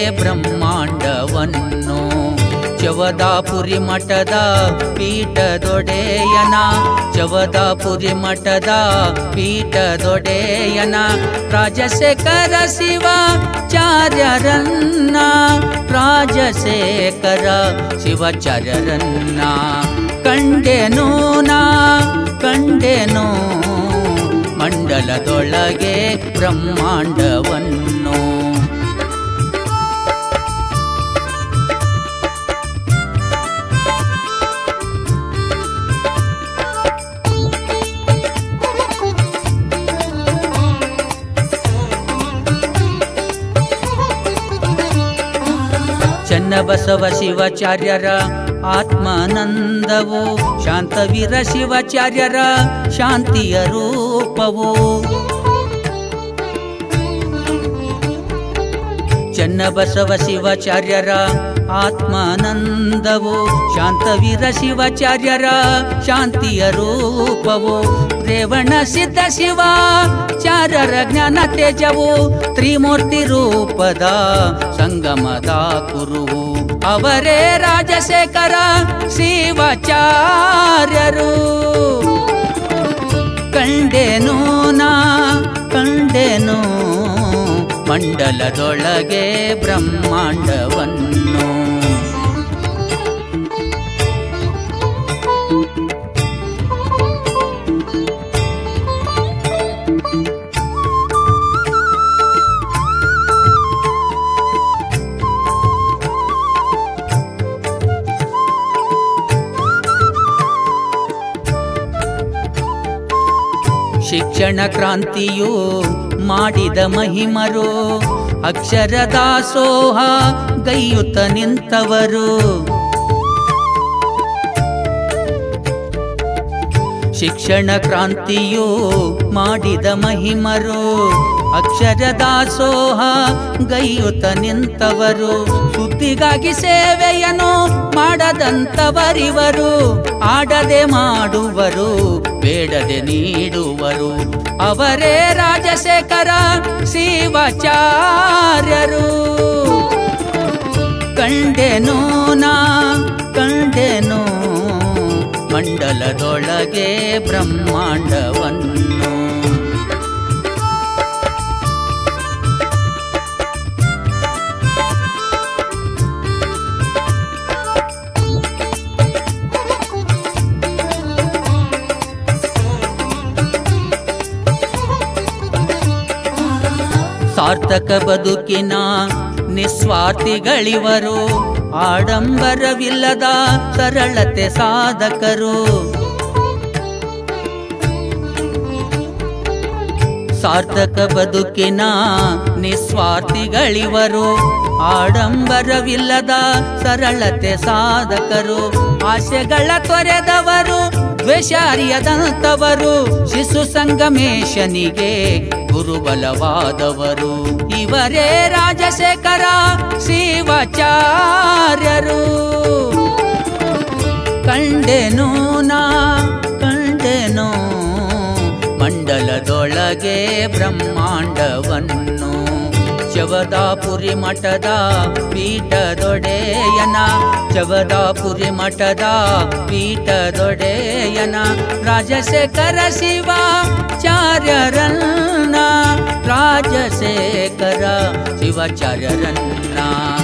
ಬ್ರಹ್ಮಾಂಡವನ್ನು ಚವದಾಪುರಿ ಮಠದ ಪೀಠದೊಡೆಯನ ಚವದಾಪುರಿ ಮಠದ ಪೀಠದೊಡೆಯನ ರಾಜಶೇಖರ ಶಿವಾಚಾರ್ಯರನ್ನ ರಾಜಶೇಖರ ಶಿವಾಚಾರ್ಯರನ್ನ ಕಂಡೆನು ನಾ ಕಂಡೆನು ಮಂಡಲದೊಳಗೆ ಬ್ರಹ್ಮಾಂಡವನ್ನು ಚನ್ನಬಸವ ಶಿವಾಚಾರ್ಯರ ಆತ್ಮಾನಂದವು ಶಾಂತವೀರ ಶಿವಾಚಾರ್ಯರ ಶಾಂತಿಯ ರೂಪವು ಚನ್ನಬಸವ ಶಿವಾಚಾರ್ಯರ ಆತ್ಮಾನಂದವು ಶಾಂತವೀರ ಶಿವಾಚಾರ್ಯರ ಶಾಂತಿಯ ರೂಪವು ರೇವಣ ಸಿದ್ಧ ಶಿವಾಚಾರ್ಯರ ಜ್ಞಾನ ತೇಜವು ತ್ರಿಮೂರ್ತಿ ರೂಪದ ಸಂಗಮದ ಕುರುವು ಅವರೇ ರಾಜಶೇಖರ ಶಿವಾಚಾರ್ಯರು ಕಂಡೆನು ನಾ ಕಂಡೆನು ಮಂಡಲದೊಳಗೆ ಬ್ರಹ್ಮಾಂಡವನ್ನು ಶಿಕ್ಷಣ ಕ್ರಾಂತಿಯು ಮಾಡಿದ ಮಹಿಮರು ಅಕ್ಷರ ದಾಸೋಹ ಗೈಯುತ್ತ ನಿಂತವರು ಶಿಕ್ಷಣ ಕ್ರಾಂತಿಯು ಮಾಡಿದ ಮಹಿಮರು ಅಕ್ಷರ ದಾಸೋಹ ಗೈಯುತ್ತ ನಿಂತವರು ಸುದ್ದಿಗಾಗಿ ಸೇವೆಯನ್ನು ಮಾಡದಂತವರಿವರು ಆಡದೆ ಮಾಡುವರು ಬೇಡದೆ ನೀಡುವರು ಅವರೇ ರಾಜಶೇಖರ ಶಿವಾಚಾರ್ಯರು ಕಂಡೆನು ನಾ ಕಂಡೆನು ಮಂಡಲದೊಳಗೆ ಬ್ರಹ್ಮಾಂಡವನ್ನು ಸಾರ್ಥಕ ಬದುಕಿನ ನಿಸ್ವಾರ್ಥಿಗಳಿವರು ಆಡಂಬರವಿಲ್ಲದ ಸರಳತೆ ಸಾಧಕರು ಸಾರ್ಥಕ ಬದುಕಿನ ನಿಸ್ವಾರ್ಥಿಗಳಿವರು ಆಡಂಬರವಿಲ್ಲದ ಸರಳತೆ ಸಾಧಕರು ಆಸೆಗಳ ತೊರೆದವರು ದ್ವೇಷಾರ್ಯದಂತವರು ಶಿಶು ಸಂಗಮೇಶನಿಗೆ ಗುರುಬಲವಾದವರು ಇವರೇ ರಾಜಶೇಖರ ಶಿವಾಚಾರ್ಯರು ಕಂಡೆನು ನಾ ಕಂಡೆನು ಮಂಡಲದೊಳಗೆ ಬ್ರಹ್ಮಾಂಡವನ್ನು ಚವದಾಪುರಿ ಮಠದ ಪೀಠದೊಡೆಯನ ಚವದಾಪುರಿ ಮಠದ ಪೀಠದೊಡೆಯನ ರಾಜಶೇಖರ ಶಿವಾಚಾರ್ಯರನ್ನ ರಾಜಶೇಖರ ಶಿವಾಚಾರ್ಯರನ್ನ